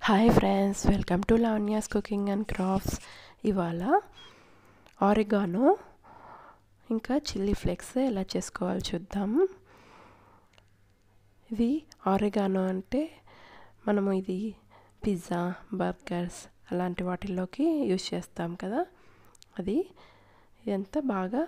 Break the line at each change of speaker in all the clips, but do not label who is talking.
hi friends welcome to Lavanya's cooking and crafts ఇవాళ oregano ఇంకా chilli flakes ఎలా చేసుకోవాలో చూద్దాం ఇది ఆరిగానో అంటే మనము ఇది పిజ్జా బర్గర్స్ అలాంటి వాటిల్లోకి యూజ్ చేస్తాం కదా అది ఇదంతా బాగా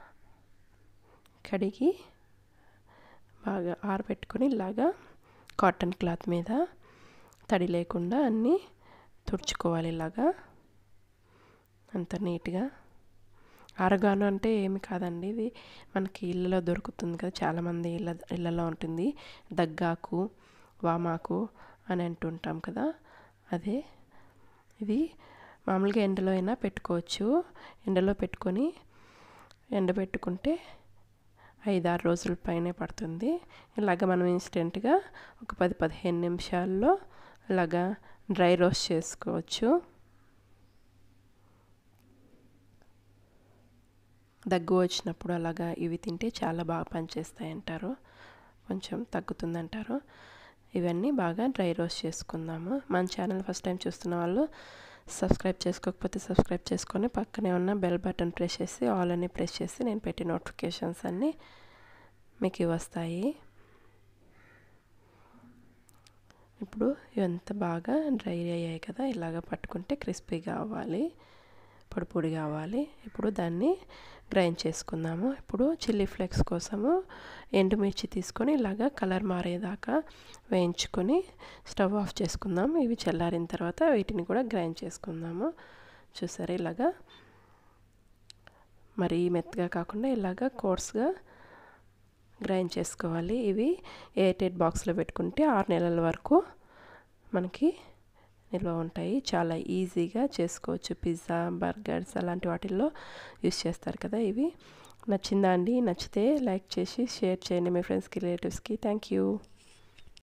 కడిగి బాగా ఆరబెట్టుకొని ఇలాగా కాటన్ క్లాత్ మీద తడి లేకుండా అన్నీ తుడుచుకోవాలి ఇలాగా అంత నీట్గా ఆరగాను అంటే ఏమి కాదండి ఇది మనకి ఇళ్ళలో దొరుకుతుంది కదా చాలామంది ఇళ్ళ ఇళ్ళలో ఉంటుంది దగ్గాకు వామాకు అని అంటుంటాం కదా అదే ఇది మామూలుగా ఎండలో అయినా పెట్టుకోవచ్చు ఎండలో పెట్టుకొని ఎండబెట్టుకుంటే ఐదారు రోజుల పైనే పడుతుంది ఇలాగ మనం ఇన్స్టెంట్గా ఒక పది పదిహేను నిమిషాల్లో అలాగా డ్రై రోస్ట్ చేసుకోవచ్చు దగ్గు వచ్చినప్పుడు అలాగా ఇవి తింటే చాలా బాగా పనిచేస్తాయి అంటారు కొంచెం తగ్గుతుందంటారు ఇవన్నీ బాగా డ్రై రోస్ట్ చేసుకుందాము మన ఛానల్ ఫస్ట్ టైం చూస్తున్న వాళ్ళు సబ్స్క్రైబ్ చేసుకోకపోతే సబ్స్క్రైబ్ చేసుకొని పక్కనే ఉన్న బెల్ బటన్ ప్రెస్ చేసి ఆల్ అని ప్రెస్ చేసి నేను పెట్టే నోటిఫికేషన్స్ అన్నీ మీకు వస్తాయి ఇప్పుడు ఇవంతా బాగా డ్రై అయ్యాయి కదా ఇలాగ పట్టుకుంటే క్రిస్పీగా అవ్వాలి పొడి పొడిగా అవ్వాలి ఇప్పుడు దాన్ని గ్రైండ్ చేసుకుందాము ఇప్పుడు చిల్లీ ఫ్లేక్స్ కోసము ఎండుమిర్చి తీసుకొని ఇలాగ కలర్ మారేదాకా వేయించుకొని స్టవ్ ఆఫ్ చేసుకుందాం ఇవి చల్లారిన తర్వాత వీటిని కూడా గ్రైండ్ చేసుకుందాము చూసారా ఇలాగా మరీ మెత్తగా కాకుండా ఇలాగ కోర్స్గా గ్రైండ్ చేసుకోవాలి ఇవి ఎయిటెడ్ బాక్స్లో పెట్టుకుంటే ఆరు నెలల వరకు మనకి నిల్వ ఉంటాయి చాలా ఈజీగా చేసుకోవచ్చు పిజ్జా బర్గర్స్ అలాంటి వాటిల్లో యూస్ చేస్తారు కదా ఇవి నచ్చిందా అండి నచ్చితే లైక్ చేసి షేర్ చేయండి మీ ఫ్రెండ్స్కి రిలేటివ్స్కి థ్యాంక్ యూ